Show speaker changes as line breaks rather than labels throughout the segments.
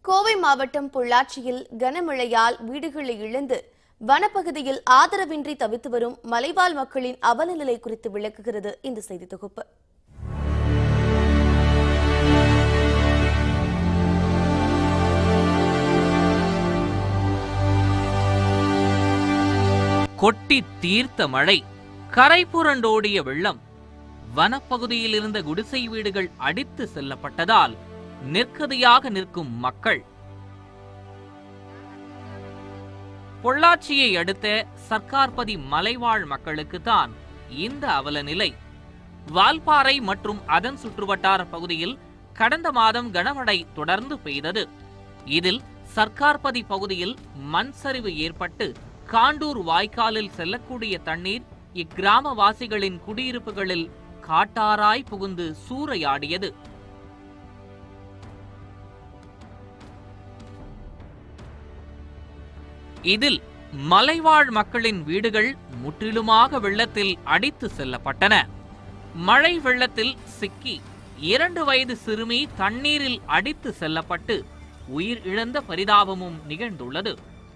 கோவை மாவட்டம் பொள்ளாச்சியில் கனமழையால் வீடுகளை இழந்து வனப்பகுதியில் ஆதரவின்றி தவித்து வரும் மலைவாழ் மக்களின் அவலநிலை குறித்து விளக்குகிறது இந்த செய்தி தொகுப்பு
கொட்டி தீர்த்த மழை கரை புரண்டோடிய வெள்ளம் வனப்பகுதியில் இருந்த குடிசை வீடுகள் அடித்து செல்லப்பட்டதால் நிற்கதியாக நிற்கும் மக்கள் பொள்ளாச்சியை அடுத்த சர்க்கார்பதி மலைவாழ் மக்களுக்கு தான் இந்த அவல நிலை வால்பாறை மற்றும் அதன் சுற்றுவட்டார பகுதியில் கடந்த மாதம் கனமழை தொடர்ந்து பெய்தது இதில் சர்க்கார்பதி பகுதியில் மண் சரிவு ஏற்பட்டு காண்டூர் வாய்க்காலில் செல்லக்கூடிய தண்ணீர் இக்கிராமவாசிகளின் குடியிருப்புகளில் காட்டாராய் புகுந்து சூறையாடியது இதில் மலைவாழ் மக்களின் வீடுகள் முற்றிலுமாக வெள்ளத்தில் அடித்து செல்லப்பட்டன மழை வெள்ளத்தில் சிக்கி இரண்டு வயது சிறுமி தண்ணீரில் அடித்து செல்லப்பட்டு உயிர் இழந்த பரிதாபமும் நிகழ்ந்துள்ளது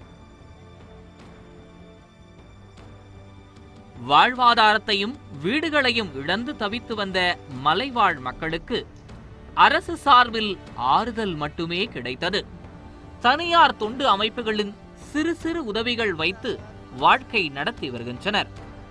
வாழ்வாதாரத்தையும் வீடுகளையும் இழந்து தவித்து வந்த மலைவாழ் மக்களுக்கு அரசு சார்பில் ஆறுதல் மட்டுமே கிடைத்தது தனியார் தொண்டு அமைப்புகளின் சிறு சிறு உதவிகள் வைத்து வாழ்க்கை நடத்தி வருகின்றனர்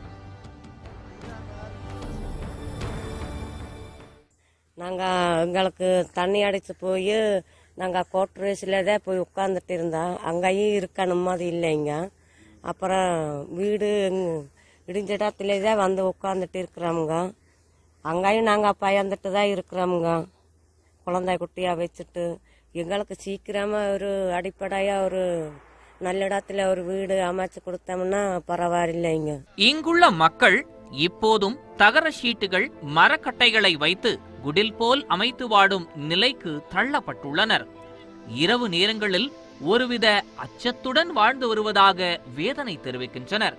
நாங்கள் எங்களுக்கு தண்ணி அடித்து போய் நாங்கள் கோட்ரேஸில் தான் போய் உட்காந்துட்டு இருந்தோம் அங்கேயும் இருக்க நிம்மதி இல்லைங்க அப்புறம் வீடு எங்க- இடிஞ்ச இடத்துல தான் வந்து உட்காந்துட்டு இருக்கிறோமுங்க அங்கேயும் நாங்கள் பயந்துட்டு தான் இருக்கிறோமுங்க குழந்தை குட்டியாக வச்சுட்டு எங்களுக்கு சீக்கிரமாக ஒரு அடிப்படையாக ஒரு நல்ல இடத்துல ஒரு வீடு அமைச்சு கொடுத்தோம்னா பரவாயில்லைங்க
இங்குள்ள மக்கள் இப்போதும் தகர ஷீட்டுகள் மரக்கட்டைகளை வைத்து குடில் போல் அமைத்து வாடும் நிலைக்கு தள்ளப்பட்டுள்ளனர் இரவு நேரங்களில் ஒருவித அச்சத்துடன் வாழ்ந்து வருவதாக வேதனை தெரிவிக்கின்றனர்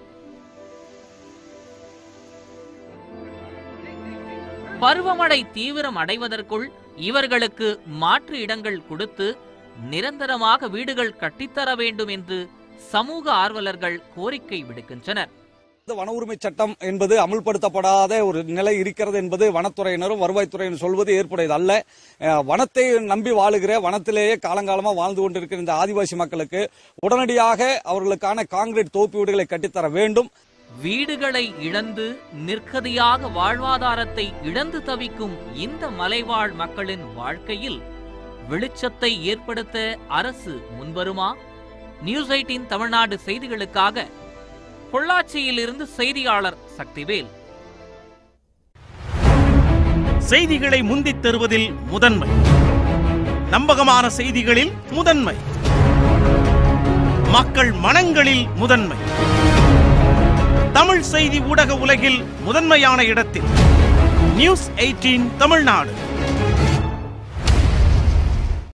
பருவமழை தீவிரம் அடைவதற்குள் இவர்களுக்கு மாற்று இடங்கள் கொடுத்து நிரந்தரமாக வீடுகள் கட்டித்தர வேண்டும் என்று சமூக ஆர்வலர்கள் கோரிக்கை விடுக்கின்றனர்
இந்த வன உரிமை சட்டம் என்பது அமுல்படுத்தப்படாத ஒரு நிலை இருக்கிறது என்பது வனத்துறையினரும் வருவாய்த்துறையினர் சொல்வது ஏற்புடையது அல்ல அஹ், வனத்தை நம்பி வாழுகிற வனத்திலேயே காலங்காலமாக வாழ்ந்து கொண்டிருக்கிற இந்த ஆதிவாசி மக்களுக்கு உடனடியாக அவர்களுக்கான காங்கிரீட் தோப்பு வீடுகளை கட்டித்தர வேண்டும்
வீடுகளை இழந்து நிற்கதியாக வாழ்வாதாரத்தை இழந்து தவிக்கும் இந்த மலைவாழ் மக்களின் வாழ்க்கையில் வெளிச்சத்தை ஏற்படுத்த அரசு முன்வருமா நியூஸ் எயிட்டின் தமிழ்நாடு செய்திகளுக்காக பொள்ளாச்சியிலிருந்து செய்தியாளர் சக்திவேல்
செய்திகளை முந்தித் தருவதில் முதன்மை நம்பகமான செய்திகளில் முதன்மை மக்கள் மனங்களில் முதன்மை தமிழ் செய்தி ஊடக உலகில் முதன்மையான இடத்தில் நியூஸ் எயிட்டீன் தமிழ்நாடு